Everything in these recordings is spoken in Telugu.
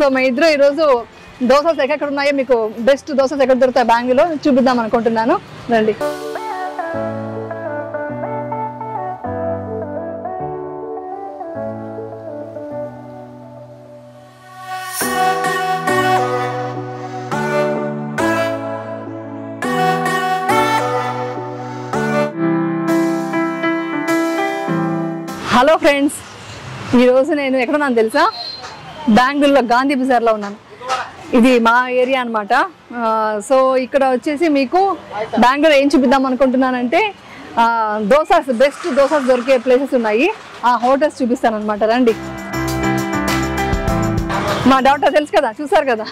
మా ఇద్దరు ఈరోజు దోసలు ఎక్కడ ఉన్నాయో మీకు బెస్ట్ దోసలు ఎక్కడ దొరుకుతాయి బెంగళూరులో చూపిద్దాం అనుకుంటున్నాను రండి హలో ఫ్రెండ్స్ ఈరోజు నేను ఎక్కడ ఉన్నాను తెలుసా బెంగళూరులో గాంధీ బజార్లో ఉన్నాను ఇది మా ఏరియా అనమాట సో ఇక్కడ వచ్చేసి మీకు బెంగళూరు ఏం చూపిద్దాం అనుకుంటున్నానంటే దోసాస్ బెస్ట్ దోసాస్ దొరికే ప్లేసెస్ ఉన్నాయి ఆ హోటల్స్ చూపిస్తాను అనమాట రండి మా డాక్టర్ తెలుసు కదా చూసారు కదా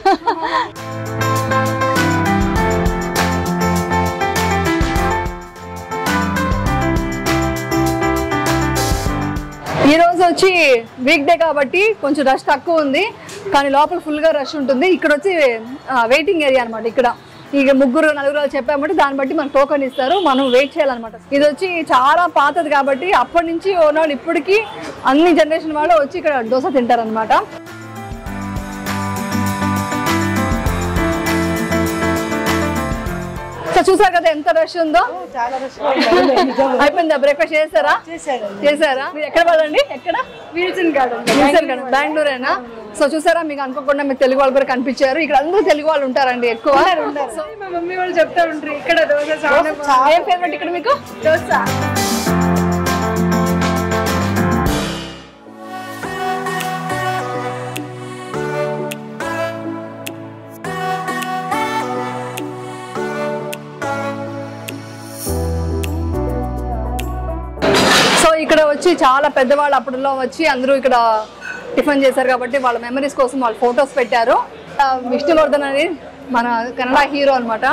ఈ రోజు వచ్చి వీక్ డే కాబట్టి కొంచెం రష్ తక్కువ ఉంది కానీ లోపల full గా రష్ ఉంటుంది ఇక్కడ వచ్చి వెయిటింగ్ ఏరియా అన్నమాట ఇక్కడ ఇక ముగ్గురు నలుగురు చెప్పామంటే దాన్ని బట్టి మనకు టోకన్ ఇస్తారు మనం వెయిట్ చేయాలన్నమాట ఇది వచ్చి చాలా పాతది కాబట్టి అప్పటి నుంచి ఉన్న వాళ్ళు ఇప్పటికీ అన్ని జనరేషన్ వాళ్ళు వచ్చి ఇక్కడ దోశ తింటారనమాట సో చూసారు కదా ఎంత రష్ ఉందో చాలా రష్ అయిపోయిందా బ్రేక్ఫాస్ట్ చేశారా చేశారా మీరు ఎక్కడ వాళ్ళండి ఎక్కడ విల్సన్ గార్డెన్ విల్సన్ గార్డెన్ బెంగళూరేనా సో చూసారా మీకు అనుకోకుండా మీకు తెలుగు వాళ్ళు కూడా కనిపించారు ఇక్కడ అందరూ తెలుగు వాళ్ళు ఉంటారండి ఎక్కువ సో మా మమ్మీ వాళ్ళు చెప్తా ఉంటారు ఇక్కడ దోశ చాలా ఏం ఫేవరెట్ ఇక్కడ మీకు దోశ సో ఇక్కడ వచ్చి చాలా పెద్దవాళ్ళు అప్పుడులో వచ్చి అందరూ ఇక్కడ టిఫిన్ చేశారు కాబట్టి వాళ్ళ మెమరీస్ కోసం వాళ్ళు ఫొటోస్ పెట్టారు ఆ, విష్ణువర్ధన్ అని మన కన్నడ హీరో అన్నమాట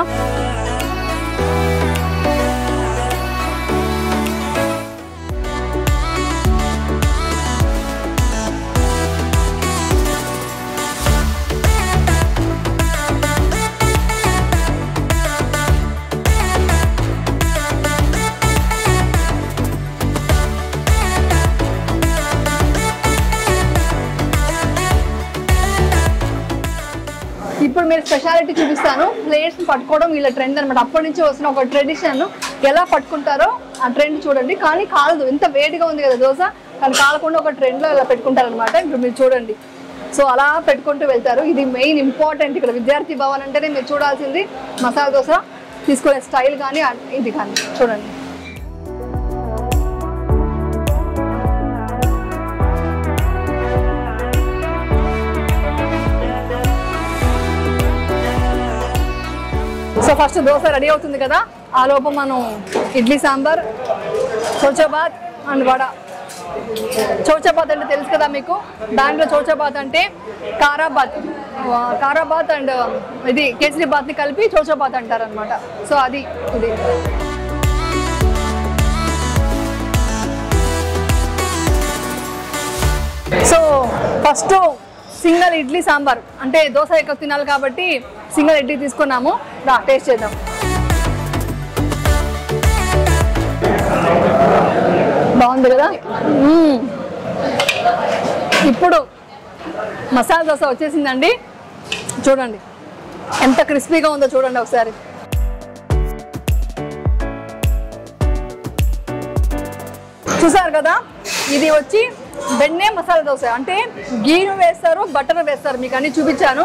ఇప్పుడు మీరు స్పెషాలిటీ చూపిస్తాను ప్లేట్స్ పట్టుకోవడం వీళ్ళ ట్రెండ్ అనమాట అప్పటి నుంచి వస్తున్న ఒక ట్రెడిషన్ ఎలా పట్టుకుంటారో ఆ ట్రెండ్ చూడండి కానీ కాలదు ఎంత వేడిగా ఉంది కదా దోశ కానీ కాలకుండా ఒక ట్రెండ్లో ఇలా పెట్టుకుంటారు అనమాట ఇప్పుడు మీరు చూడండి సో అలా పెట్టుకుంటూ వెళ్తారు ఇది మెయిన్ ఇంపార్టెంట్ ఇక్కడ విద్యార్థి భవన్ అంటేనే మీరు చూడాల్సింది మసాలా దోశ తీసుకునే స్టైల్ కానీ ఆ- ఇది కానీ చూడండి సో ఫస్ట్ దోశ రెడీ అవుతుంది కదా ఆ లోపం మనం ఇడ్లీ సాంబార్ చోచోబాత్ అండ్ వడ చౌచబాత్ అంటే తెలుసు కదా మీకు బెంగళూరు చౌచబాత్ అంటే కారాబాత్ ఆ, కారాబాత్ అండ్ ఇది కేసరీబాత్ని కలిపి చౌచబాత్ అంటారు అనమాట సో అది ఇది so first single idli sambar అంటే దోశ ఎక్కువ తినాలి కాబట్టి సింగల్ ఇడ్లీ తీసుకున్నాము రా టేస్ట్ చేద్దాం బాగుంది కదా మ్మ్. ఇప్పుడు మసాలా దోశ వచ్చేసిందండి చూడండి ఎంత క్రిస్పీగా ఉందో చూడండి ఒకసారి చూసారు కదా ఇది వచ్చి బెన్నే మసాలా దోశ అంటే గీను వేస్తారు బటర్ వేస్తారు మీకు అన్ని చూపించాను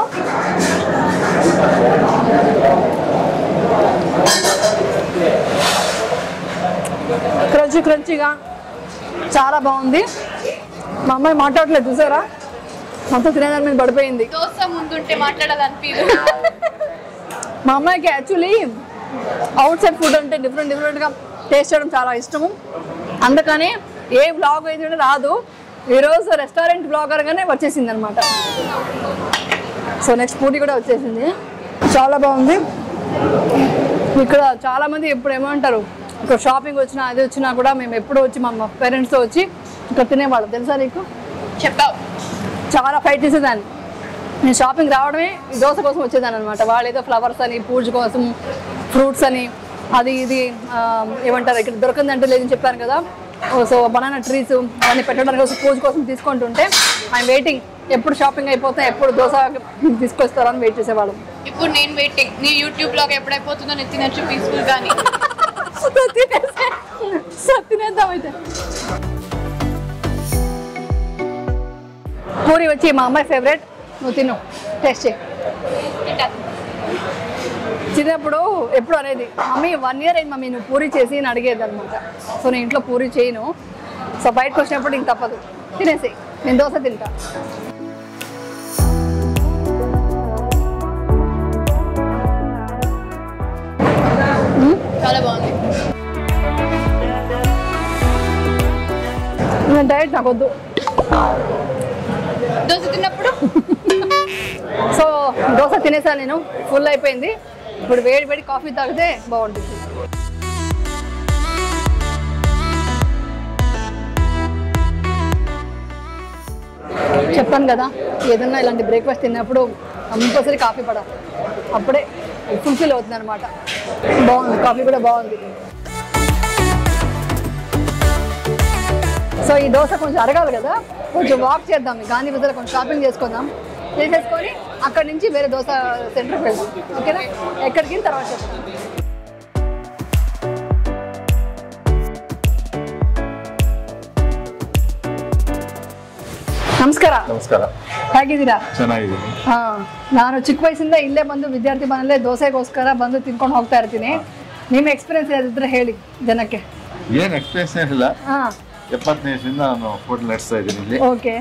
క్రంచి క్రంచిగా చాలా బాగుంది మా అమ్మాయి మాట్లాడలేదు చూసారా మొత్తం తినేదాని మీద పడిపోయింది దోశ ముందుంటే మాట్లాడాలనిపించదు మా అమ్మాయికి యాక్చువల్లీ అవుట్ సైడ్ ఫుడ్ అంటే డిఫరెంట్ డిఫరెంట్గా టేస్ట్ చేయడం చాలా ఇష్టము అందుకని ఏ బ్లాగ్ అయితే రాదు ఈరోజు రెస్టారెంట్ బ్లాగర్గానే వచ్చేసింది అనమాట సో నెక్స్ట్ పూరి కూడా వచ్చేసింది చాలా బాగుంది ఇక్కడ చాలా మంది ఎప్పుడు ఏమంటారు ఇక్కడ షాపింగ్ వచ్చినా అది వచ్చినా కూడా మేము ఎప్పుడు వచ్చి మా పేరెంట్స్తో వచ్చి ఇక్కడ తినేవాళ్ళం తెలుసా నీకు చెప్పావు చాలా ఫైట్ చేసేదాన్ని నేను షాపింగ్ రావడమే ఈ దోశ కోసం వచ్చేదాన్ని అనమాట వాళ్ళు ఏదో ఫ్లవర్స్ అని పూజ కోసం ఫ్రూట్స్ అని అది ఇది ఆ, ఏమంటారు ఇక్కడ దొరకందంటే లేదని చెప్పాను కదా సో బనానా ట్రీస్ అవన్నీ పెట్టడానికి కోసం పూజ కోసం తీసుకుంటుంటే ఆయన వెయిటింగ్ ఎప్పుడు షాపింగ్ అయిపోతే ఎప్పుడు దోశ తీసుకొస్తారని వెయిట్ చేసేవాళ్ళం ఇప్పుడు నేను వెయిటింగ్ నీ యూట్యూబ్ బ్లాగ్ ఎప్పుడైపోతుందో నేను తినచ్చు పీస్ఫుల్ గానీ సో తినేద్దాం అయితే పూరి వచ్చి మా అమ్మాయి ఫేవరెట్ నువ్వు తిను టేస్ట్ చేయి చిన్నప్పుడు ఎప్పుడు అనేది మమ్మీ వన్ ఇయర్ అయింది మమ్మీ నువ్వు పూరి చేసి అని అడిగేది అనమాట సో నేను ఇంట్లో పూరి చేయను సో బయటకు వచ్చినప్పుడు ఇంక తప్పదు తినేసి నేను దోశ తింటా చాలా బాగుంది నేను డైట్ నాకు వద్దు దోశ తిన్నప్పుడు సో దోశ తినేసాను నేను ఫుల్ అయిపోయింది ఇప్పుడు వేడి వేడి కాఫీ తాగితే బాగుంటుంది చెప్పాను కదా ఏదన్నా ఇలాంటి బ్రేక్ఫాస్ట్ తిన్నప్పుడు కంపల్సరీ కాఫీ పడాలి అప్పుడే ఫుల్ఫిల్ అవుతుంది అనమాట బాగుంది కాఫీ కూడా బాగుంది సో ఈ దోశ కొంచెం అరగాలి కదా కొంచెం వాక్ చేద్దాం ఈ గాంధీ బజార్ కొంచెం షాపింగ్ చేసుకుందాం చేసేసుకొని అక్కడి నుంచి వేరే దోశ సెంటర్కి వెళ్దాం ఓకేనా ఎక్కడికి తర్వాత చెప్తాం ನಮಸ್ಕಾರ ನಮಸ್ಕಾರ ಹೇಗಿದ್ದೀರಾ ಚೆನ್ನಾಗಿದ್ದೀನಿ ಹಾ ನಾನು ಚಿಕ್ಕ ವಯಸ್ಸಿಂದ ಇಲ್ಲೇ ಬಂದು ವಿದ್ಯಾರ್ಥಿ ಮನೆಯಲ್ಲೇ ದೋಸೆಗೋಸ್ಕರ ಬಂದು ತಿನ್ಕೊಂಡು ಹೋಗ್ತಾ ಇರ್ತೀನಿ ನಿಮ್ಮ ಎಕ್ಸ್ಪೀರಿಯನ್ಸ್ ಏನಿದ್ರೆ ಹೇಳಿ ಜನಕ್ಕೆ ಏನ್ ಎಕ್ಸ್ಪೀರಿಯನ್ಸ್ ಏನಿಲ್ಲ ಹಾ ಎಪ್ಪತ್ತನೇ ವರ್ಷದಿಂದ ನಾನು ಹೋಟೆಲ್ ನಡೆಸ್ತಾ ಇದ್ದೀನಿ ಇಲ್ಲಿ ಓಕೆ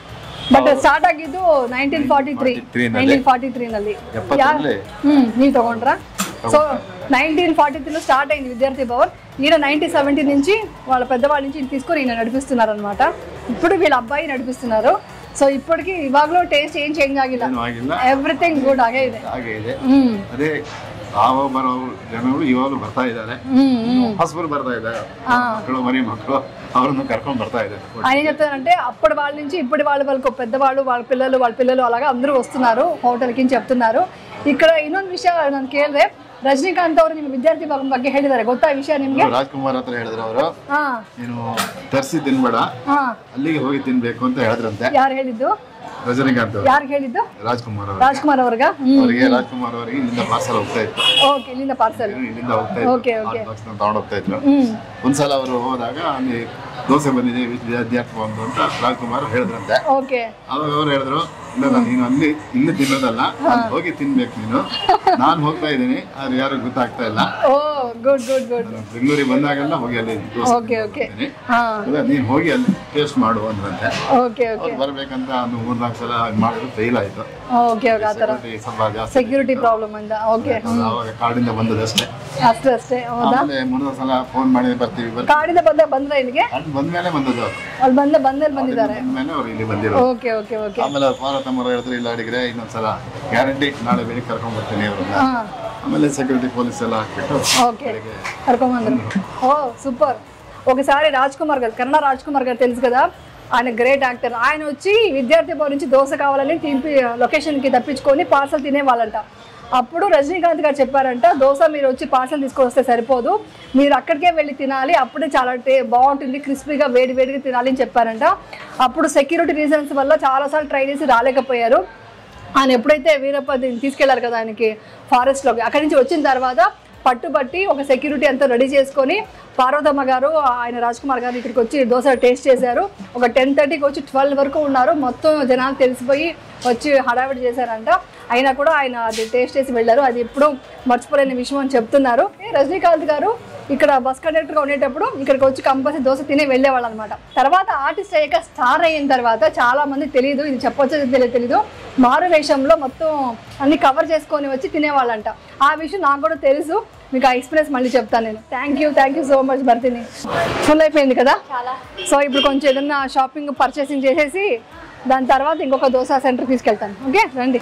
ಬಟ್ ಸ್ಟಾರ್ಟ್ ಆಗಿದ್ದು ನೈನ್ಟೀನ್ ಫಾರ್ಟಿ ತ್ರೀ 43 ನಲ್ಲಿ. ನೈನ್ಟೀನ್ ಫಾರ್ಟಿ ತ್ರೀ ನಲ್ಲಿ ಎಪ್ಪತ್ತರಲ್ಲಿ? ಹ್ಮ್ ನೀವು ತಗೊಂಡ್ರ సో నైన్టీన్ ఫార్టీ త్రీలో స్టార్ట్ అయింది విద్యార్థి భవన్ ఈయన నైన్టీన్ సెవెంటీ నుంచి వాళ్ళ పెద్దవాళ్ళ నుంచి తీసుకొని ఈయన నడిపిస్తున్నారు అనమాట ఇప్పుడు వీళ్ళ అబ్బాయి నడిపిస్తున్నారు సో ఇప్పటికి ఇవాగలో టేస్ట్ ఏం చేంజ్ ಆಗಿಲ್ಲ ಏನೂ ಆಗಿಲ್ಲ ಎವ್ರಿಥಿಂಗ್ ಗುಡ್ ಆಗೇ ಇದೆ ಹಾಗೆ ಇದೆ ಹ್ಮ್ ಅದೇ ಆವಾಗ ಬರೋ ಜನಗಳು ಇವಾಗಲೂ ಬರ್ತಾ ಇದ್ದಾರೆ ಹ್ಮ್ ಹ್ಮ್ ಹೊಸಬರು ಬರ್ತಾ ಇದ್ದಾರೆ ಮಕ್ಕಳು ಮರಿ ಮಕ್ಕಳು ಅವ್ರನ್ನು కర్కొని ಬರ್ತಾ ఇದ್ದಾರೆ ఆయన ఏం చెప్తారంటే అప్పటి వాళ్ళ నుంచి ఇప్పటి వాళ్ళ వరకు పెద్దవాళ్ళు వాళ్ళ పిల్లలు వాళ్ళ పిల్లలు అలాగా అందరూ వస్తున్నారు హోటల్కి చెప్తున్నారు ఇక్కడ ಇನ್ನೊಂದು ವಿಷಯ ನಾನು ಕೇಳಿದೆ ರಜನಿಕಾಂತ್ ಅವರು ನಿಮ್ಮ ವಿದ್ಯಾರ್ಥಿ ಭವನ್ ಬಗ್ಗೆ ಹೇಳಿದ್ದಾರೆ ಗೊತ್ತಾ ಈ ವಿಷಯ ನಿಮ್ಗೆ ರಾಜ್ಕುಮಾರ್ ಹತ್ರ ಹೇಳಿದ್ರು ಅವರು ಹಾ ನೀನು ತರಿಸಿ ತಿನ್ಬೇಡ ಹಾ ಅಲ್ಲಿಗೆ ಹೋಗಿ ತಿನ್ಬೇಕು ಅಂತ ಹೇಳಿದ್ರಂತೆ ಯಾರು ಹೇಳಿದ್ದು ರಜನಿಕಾಂತ್ ಅವರು ಯಾರು ಹೇಳಿದ್ದು ರಾಜ್ಕುಮಾರ್ ಅವರು ರಾಜ್ಕುಮಾರ್ ಅವ್ರಿಗ ಹ್ಮ್ ಅವರಿಗೆ ರಾಜ್ಕುಮಾರ್ ಅವರಿಗೆ ಇಲ್ಲಿಂದ ಪಾರ್ಸಲ್ ಹೋಗ್ತಾ ಇತ್ತು ಓಕೆ ಇಲ್ಲಿಂದ ಪಾರ್ಸಲ್ ಇಲ್ಲಿಂದ ಹೋಗ್ತಾ Okay, ಇತ್ತು okay. ಬಾಕ್ಸ್ ತಗೊಂಡು ಹೋಗ್ತಾ ಇದ್ರು ಹ್ಮ್ ಒಂದ್ಸಲ ಅವರು ಹೋದಾಗ ಅಲ್ಲಿ ದೋಸೆ ಬಂದಿದೆ ವಿದ್ಯಾರ್ಥಿ ಬಂದು ಅಂತ ರಾಜ್ಕುಮಾರ್ ಹೇಳಿದ್ರಂತೆ ಓಕೆ ಅವಾಗ ಅವ್ರು ಹೇಳಿದ್ರು ಇಲ್ಲ ನಾನು ನೀನು ಅಲ್ಲಿ ಇಲ್ಲಿ ತಿನ್ನೋದಲ್ಲ ಅಲ್ಲಿ ಹೋಗಿ ತಿನ್ಬೇಕು ನೀನು ನಾನು ಹೋಗ್ತಾ ಇದ್ದೀನಿ ಆದ್ರೆ ಯಾರು ಗೊತ್ತಾಗ್ತಾ ಇಲ್ಲ ಓ ಗುಡ್ ಗುಡ್ ಗುಡ್ ನಾನು ಬೆಂಗಳೂರಿಗೆ ಬಂದಾಗೆಲ್ಲ ಹೋಗಿ ಅಲ್ಲಿ ದೋಸೆ ಓಕೆ ಓಕೆ ತಿಂತೀನಿ. ಹಾ ಇಲ್ಲ, ನೀನು ಹೋಗಿ ಅಲ್ಲಿ ಟೇಸ್ಟ್ ಮಾಡು ಅಂದ್ರಂತೆ ಓಕೆ ಓಕೆ ಅವ್ರು ಬರ್ಬೇಕಂತ ಒಂದು ಮೂರ್ನಾಲ್ಕು ಸಲ ಮಾಡಿದ್ರು ಫೇಲ್ ಆಯ್ತು ಓಕೆ ಓಕೆ ಆ ಥರ Security ಸ್ವಲ್ಪ ಜಾಸ್ತಿ ಸೆಕ್ಯೂರಿಟಿ ಪ್ರಾಬ್ಲಮ್ ಅಂತ ಓಕೆ ಅದು ಅವಾಗ ಕಾಡಿಂದ ಬಂದದಷ್ಟೇ ಅಷ್ಟೇ ಅಷ್ಟೇ ಹೌದಾ ಆಮೇಲೆ ಮೂರ್ನಾಲ್ಕು ಸಲ ಫೋನ್ ಮಾಡಿ ಬರ್ತೀವಿ ಬರ್ತೀವಿ ಕಾಡಿಂದ ಬಂದ ಬಂದ್ರ ಇಲ್ಲಿಗೆ ಕಾಡ್ ಬಂದ್ಮೇಲೆ ಬಂದದ್ದು ಅಲ್ಲಿ ಬಂದ ಬಂದಲ್ಲಿ ಬಂದಿದ್ದಾರೆ ಬಂದ್ಮೇಲೆ ಅವ್ರು ಇಲ್ಲಿ ಬಂದಿರೋದು ಓಕೆ ಓಕೆ ಓಕೆ ಆಮೇಲೆ ಅವ್ರ ಪಾರ್ವತಮ್ಮರು ಹೇಳಿದ್ರು ಇಲ್ಲ ಅಡಿಗ್ರೆ ಇನ್ನೊಂದ್ಸಲ ಗ್ಯಾರಂಟಿ ನಾಳೆ ಬೆಳಿಗ್ಗೆ ಕರ್ಕೊಂಡ್ ಬರ್ತೀನಿ ಅವ್ರನ್ನ ಹಾ ಆಮೇಲೆ ಸೆಕ್ಯೂರಿಟಿ ಪೊಲೀಸ್ ಎಲ್ಲ ಹಾಕ್ಬಿಟ್ಟು ఓకే కర్కొమందరు ఓ సూపర్ ఒకసారి రాజ్ కుమార్ గారు కన్నడ రాజ్ కుమార్ గారు తెలుసు కదా ఆయన గ్రేట్ యాక్టర్ ఆయన వచ్చి విద్యార్థి భవన్ నుంచి దోశ కావాలని తింపి లొకేషన్కి తప్పించుకొని పార్సల్ తినేవాళ్ళంట అప్పుడు రజనీకాంత్ గారు చెప్పారంట దోశ మీరు వచ్చి పార్సల్ తీసుకొస్తే సరిపోదు మీరు అక్కడికే వెళ్ళి తినాలి అప్పుడే చాలా టే బాగుంటుంది క్రిస్పీగా వేడి వేడిగా తినాలి అని చెప్పారంట అప్పుడు సెక్యూరిటీ రీజన్స్ వల్ల చాలాసార్లు ట్రై చేసి రాలేకపోయారు ఆయన ఎప్పుడైతే వీరప్ప దీన్ని తీసుకెళ్లారు కదా ఆయనకి ఫారెస్ట్లోకి అక్కడి నుంచి వచ్చిన తర్వాత పట్టుబట్టి ఒక సెక్యూరిటీ అంతా రెడీ చేసుకొని పార్వతమ్మ గారు ఆయన రాజ్ కుమార్ గారు ఇక్కడికి వచ్చి దోశ టేస్ట్ చేశారు ఒక టెన్ థర్టీకి వచ్చి ట్వెల్వ్ వరకు ఉన్నారు మొత్తం జనాలు తెలిసిపోయి వచ్చి హడావిడి చేశారంట అయినా కూడా ఆయన అది టేస్ట్ చేసి వెళ్ళారు అది ఎప్పుడూ మర్చిపోలేని విషయం అని చెప్తున్నారు ఏ రజనీకాంత్ గారు ఇక్కడ బస్ కండక్టర్గా ఉండేటప్పుడు ఇక్కడికి వచ్చి కంపల్సరీ దోశ తినే వెళ్ళేవాళ్ళు అనమాట తర్వాత ఆర్టిస్ట్ అయ్యాక స్టార్ అయిన తర్వాత చాలా మంది తెలియదు ఇది చెప్పొచ్చో తెలియదు తెలీదు మారు వేషంలో మొత్తం అన్ని కవర్ చేసుకొని వచ్చి తినేవాళ్ళంట ఆ విషయం నాకు కూడా తెలుసు మీకు ఆ ఎక్స్పీరియన్స్ మళ్ళీ చెప్తాను నేను thank you thank you so much భర్తిని ఫుల్ అయిపోయింది కదా చాలా సో ఇప్పుడు కొంచెం ఏదన్నా షాపింగ్ పర్చేసింగ్ చేసేసి దాని తర్వాత ఇంకొక దోశ సెంటర్ తీసుకెళ్తాను ఓకే రండి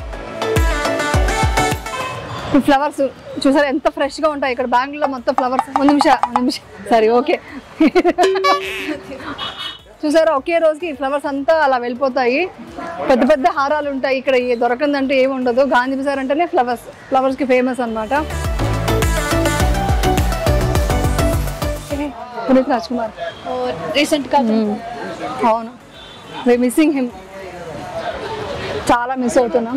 ఈ ఫ్లవర్స్ చూసారు ఎంత ఫ్రెష్గా ఉంటాయి ఇక్కడ బెంగళూరులో మొత్తం ఫ్లవర్స్ ఒక నిమిషం ఒక నిమిషం సరే ఓకే చూసారా ఒకే రోజుకి ఈ ఫ్లవర్స్ అంతా అలా వెళ్ళిపోతాయి పెద్ద పెద్ద హారాలు ఉంటాయి ఇక్కడ ఏ దొరకందంటే ఏమి ఉండదు గాంధీ బజార్ అంటేనే ఫ్లవర్స్ ఫ్లవర్స్కి ఫేమస్ అనమాట పునీత్ రాజ్ కుమార్ రీసెంట్ గా అవును వి మిస్సింగ్ హిమ్ చాలా మిస్ అవుతున్నాం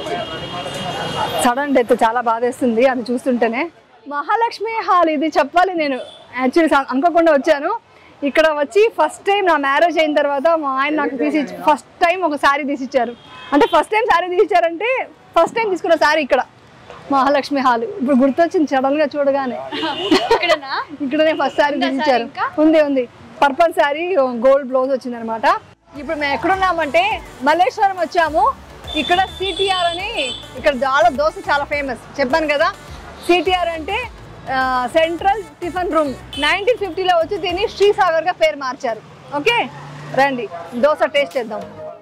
సడన్ డెత్ చాలా బాధేస్తుంది అది చూస్తుంటేనే మహాలక్ష్మి హాల్ ఇది చెప్పాలి నేను యాక్చువల్లీ అనుకోకుండా వచ్చాను ఇక్కడ వచ్చి ఫస్ట్ టైం నా మ్యారేజ్ అయిన తర్వాత మా ఆయన నాకు తీసి ఫస్ట్ టైం ఒక శారీ తీసిచ్చారు అంటే ఫస్ట్ టైం శారీ తీసిచ్చారంటే ఫస్ట్ టైం తీసుకున్న శారీ ఇక్కడ మహాలక్ష్మి హాల్ ఇప్పుడు గుర్తొచ్చింది సడన్ గా చూడగానే ఇక్కడనా ఇక్కడనే ఫస్ట్ శారీ ఉందా తీసిచ్చారు saree ఇంకా? ఉంది ఉంది పర్పల్ శారీ గోల్డ్ బ్లౌజ్ వచ్చింది అనమాట ఇప్పుడు మేము ఎక్కడున్నామంటే మల్లేశ్వరం వచ్చాము ఇక్కడ సిటిఆర్ అని ఇక్కడ చాలా దోశ చాలా ఫేమస్ చెప్పాను కదా సిటిఆర్ అంటే సెంట్రల్ టిఫిన్ రూమ్ నైన్టీన్ ఫిఫ్టీలో వచ్చి దీన్ని శ్రీసాగర్గా పేరు మార్చారు ఓకే రండి దోశ టేస్ట్ చేద్దాం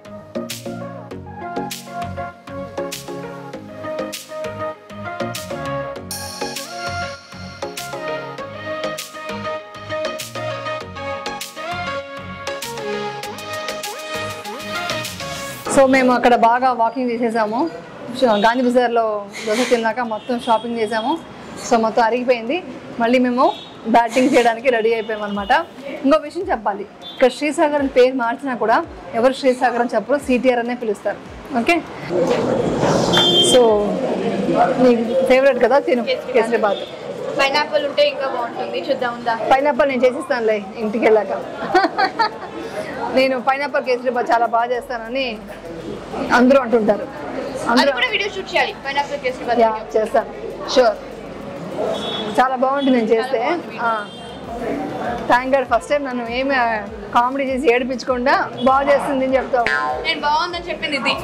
సో మేము అక్కడ బాగా వాకింగ్ చేసేసాము షో- గాంధీ బజార్లో దోశ తిన్నాక మొత్తం షాపింగ్ చేసాము సో మొత్తం అరిగిపోయింది మళ్ళీ మేము బ్యాటింగ్ చేయడానికి రెడీ అయిపోయాం అనమాట ఇంకో విషయం చెప్పాలి ఇక్కడ శ్రీసాగర్ అని పేరు మార్చినా కూడా ఎవరు శ్రీసాగర్ అని చెప్పరు సిటిఆర్ అనే పిలుస్తారు ఓకే సో నీకు ఫేవరెట్ కదా తిను కేసరీబాత్ పైనాపిల్ ఉంటే ఇంకా బాగుంటుంది చూద్దాం ఉందా పైనాపిల్ నేను చేసిస్తానులే ఇంటికి వెళ్ళాక నేను పైనాపిల్ కేసరీబాత్ చాలా బాగా చేస్తానని అందరూ అంటుంటారు అది అందరూ కూడా వీడియో షూట్ చేయాలి పైనాపిల్ కేసరి యా చేస్తాను షూర్ చాలా బాగుంటుంది నేను చేస్తే థ్యాంక్ గాడ్ ఫస్ట్ టైం నన్ను ఏమి కామెడీ చేసి ఏడిపించకుండా బాగా చేస్తుంది అని చెప్తావు నేను బాగుందని చెప్పింది ఇది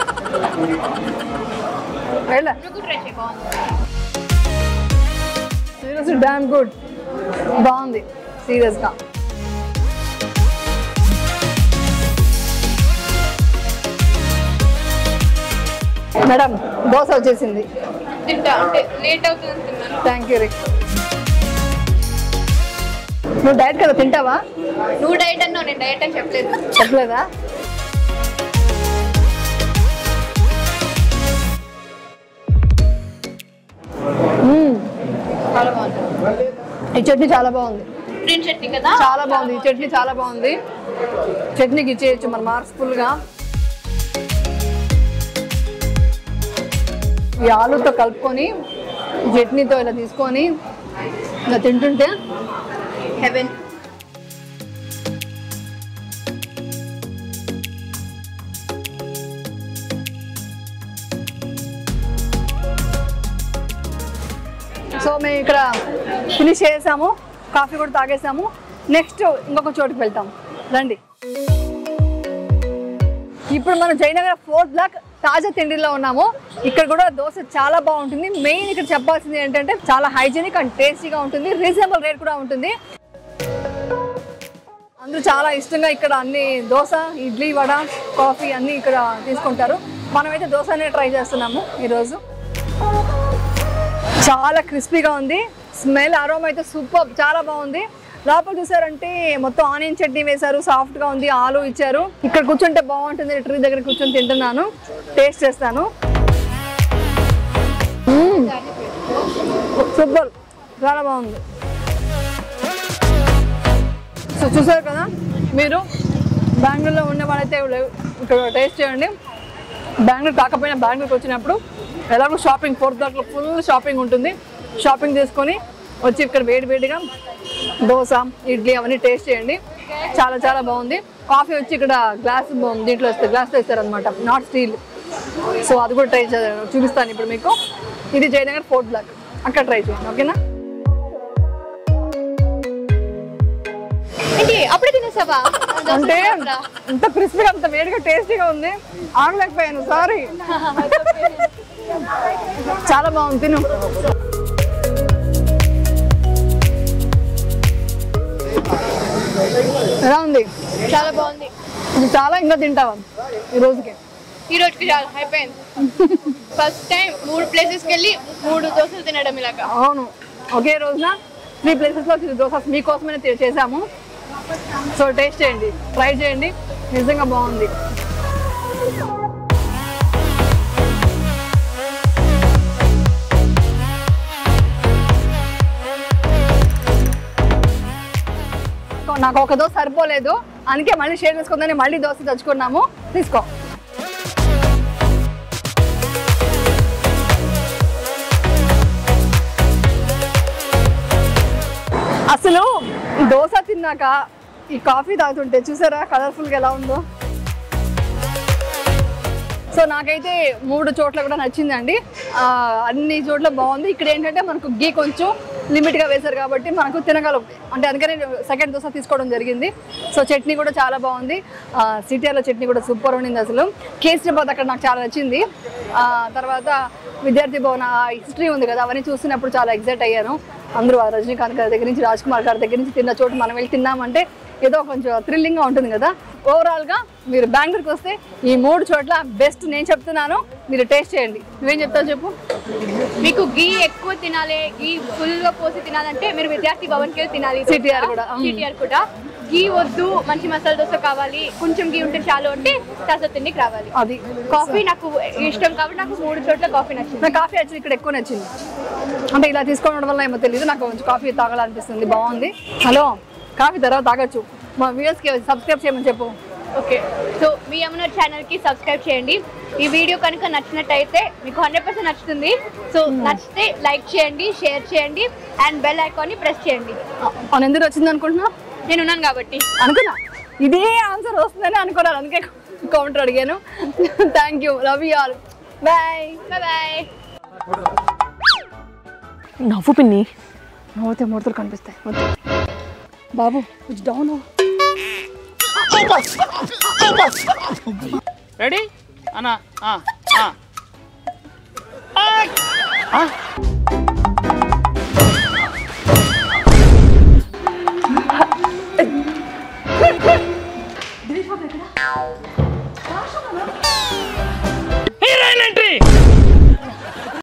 వెళ్ళ నువ్వు ట్రై చేయి బాగుంది సీరియస్ డామ్ గుడ్ బాగుంది సీరియస్గా మేడం దోశ వచ్చేసింది తింటా అంటే లేట్ అవుతుంది తిన్నాను థ్యాంక్ యూ రిక్ నువ్వు డైట్ కదా తింటావా నువ్వు డైట్ అన్నావు నేను డైట్ అని చెప్పలేదు చెప్పలేదా మ్మ్. చాలా బాగుంది ఈ చట్నీ చాలా బాగుంది గ్రీన్ చట్నీ కదా చాలా బాగుంది ఈ చట్నీ చాలా బాగుంది చట్నీకి ఇచ్చేయచ్చు మన మార్క్స్ ఫుల్గా ఈ ఆలుతో కలుపుకొని ఈ చట్నీతో ఇలా తీసుకొని ఇలా తింటుంటే హెవెన్ సో మేము ఇక్కడ ఫినిష్ చేసాము కాఫీ కూడా తాగేసాము నెక్స్ట్ ఇంకొక చోటుకి వెళ్తాం రండి ఇప్పుడు మనం జయనగర్ ఫోర్త్ బ్లాక్ తాజా తిండిలో ఉన్నాము ఇక్కడ కూడా దోశ చాలా బాగుంటుంది మెయిన్ ఇక్కడ చెప్పాల్సింది ఏంటంటే చాలా హైజీనిక్ అండ్ టేస్టీగా ఉంటుంది రీజనబుల్ రేట్ కూడా ఉంటుంది అందరూ చాలా ఇష్టంగా ఇక్కడ అన్ని దోశ ఇడ్లీ వడ కాఫీ అన్నీ ఇక్కడ తీసుకుంటారు మనమైతే దోశనే ట్రై చేస్తున్నాము ఈరోజు చాలా క్రిస్పీగా ఉంది స్మెల్ అరోమా అయితే సూపర్ చాలా బాగుంది లోపల చూసారంటే మొత్తం ఆనియన్ చట్నీ వేశారు సాఫ్ట్ గా ఉంది ఆలు ఇచ్చారు ఇక్కడ కూర్చుంటే బాగుంటుంది ట్రీ దగ్గర కూర్చొని తింటున్నాను టేస్ట్ చేస్తాను సూపర్ చాలా బాగుంది సో చూసారు కదా మీరు బెంగళూరులో ఉన్న వాళ్ళైతే ఇక్కడ టేస్ట్ చేయండి బెంగళూరు కాకపోయినా బెంగళూరుకి వచ్చినప్పుడు ఎలాగో షాపింగ్ ఫోర్త్ దాంట్లో ఫుల్ షాపింగ్ ఉంటుంది షాపింగ్ చేసుకొని వచ్చి ఇక్కడ వేడి వేడిగా దోశ ఇడ్లీ అవన్నీ టేస్ట్ చేయండి చాలా చాలా బాగుంది కాఫీ వచ్చి ఇక్కడ గ్లాస్ దీంట్లో వస్తే గ్లాస్లో ఇస్తారనమాట నాట్ స్టీల్ సో అది కూడా ట్రై చే చూపిస్తాను ఇప్పుడు మీకు ఇది జయనగర్ ఫోర్త్ బ్లాక్ అక్కడ ట్రై చేయండి ఓకేనా ఏంటి అప్పుడే తినేసావా అంటే అంత క్రిస్పీగా అంత వేడిగా టేస్టీగా ఉంది ఆగలేకపోయాను సారీ చాలా బాగుంది తిను ఎలా ఉంది చాలా బాగుంది ఇది చాలా ఇంకా తింటావా ఈ రోజుకి ఈ రోజుకి చాలా అయిపోయింది ఫస్ట్ టైం మూడు ప్లేసెస్కి వెళ్ళి మూడు దోశలు తినడం ఇలాగా అవును ఒకే రోజున త్రీ ప్లేసెస్లో దోశ మీకోసమే తే- చేసాము సో టేస్ట్ చేయండి ట్రై చేయండి నిజంగా బాగుంది నాకు ఒక దోశ సరిపోలేదు అందుకే మళ్ళీ షేర్ చేసుకుందని మళ్ళీ దోశ తెచ్చుకున్నాము తీసుకో అసలు ఈ దోశ తిన్నాక ఈ కాఫీ తాగుతుంటే చూసారా కలర్ఫుల్గా ఎలా ఉందో సో నాకైతే మూడు చోట్ల కూడా నచ్చిందండి ఆ, అన్ని చోట్ల బాగుంది ఇక్కడ ఏంటంటే మనకు గీ కొంచెం లిమిట్గా వేశారు కాబట్టి మనకు తినగలం అంటే అందుకనే సెకండ్ దోశ తీసుకోవడం జరిగింది సో చట్నీ కూడా చాలా బాగుంది సిటీఆర్లో చట్నీ కూడా సూపర్ ఉండింది అసలు కేసరీబాద్ అక్కడ నాకు చాలా నచ్చింది ఆ, తర్వాత విద్యార్థి భవన్ ఆ హిస్టరీ ఉంది కదా అవన్నీ చూసినప్పుడు చాలా ఎగ్జైట్ అయ్యాను అందరూ ఆ రజనీకాంత్ గారి దగ్గర నుంచి రాజ్ కుమార్ గారి దగ్గర నుంచి తిన్న చోటు మనం వెళ్ళి తిన్నామంటే ఏదో కొంచెం థ్రిల్లింగ్గా ఉంటుంది కదా ఓవరాల్గా మీరు బెంగళూరుకి వస్తే ఈ మూడు చోట్ల బెస్ట్ నేను చెప్తున్నాను మీరు టేస్ట్ చేయండి నువ్వేం చెప్తావు చెప్పు మీకు గీ ఎక్కువ తినాలి గీ ఫుల్ గా పోసి తినాలంటే మీరు విద్యార్థి భవన్ కి తినాలి CTR కూడా, మ్. సిటిఆర్ కూడా గీ వద్దు మంచి మసాలా దోశ కావాలి కొంచెం గీ ఉంటే చాలు అంటే తాసా తిండికి రావాలి అది కాఫీ నాకు ఇష్టం కాబట్టి నాకు మూడు చోట్ల కాఫీ నచ్చింది నాకు కాఫీ యాక్చువల్లీ ఇక్కడ ఎక్కువ నచ్చింది అంటే ఇలా తీసుకోవడం వల్ల ఏమో తెలియదు నాకు కొంచెం కాఫీ తాగాలనిపిస్తుంది బాగుంది హలో కాఫీ తర్వాత తాగొచ్చు మా వ్యూయర్స్కి సబ్స్క్రైబ్ చేయమని చెప్పు ఓకే సో మీ అమ్మనర్ ఛానల్ కి సబ్స్క్రైబ్ చేయండి ఈ వీడియో కనుక నచ్చినట్టయితే మీకు హండ్రెడ్ పర్సెంట్ నచ్చుతుంది సో నచ్చితే లైక్ చేయండి షేర్ చేయండి అండ్ బెల్ ఐకాన్ ని ప్రెస్ చేయండి అవును ఎందుకు వచ్చింది అనుకుంటున్నా నేను ఉన్నాను కాబట్టి అనుకున్నా ఇదే ఆన్సర్ వస్తుందని అనుకున్నాను అందుకే కౌంటర్ అడిగాను thank you love you all bye bye నవ్వు పిన్ని నవ్వుతే ముడతలు కనిపిస్తాయి వద్దు. బాబు కొంచెం డౌన్ రెడీ అన్నా ఆ, ఆ.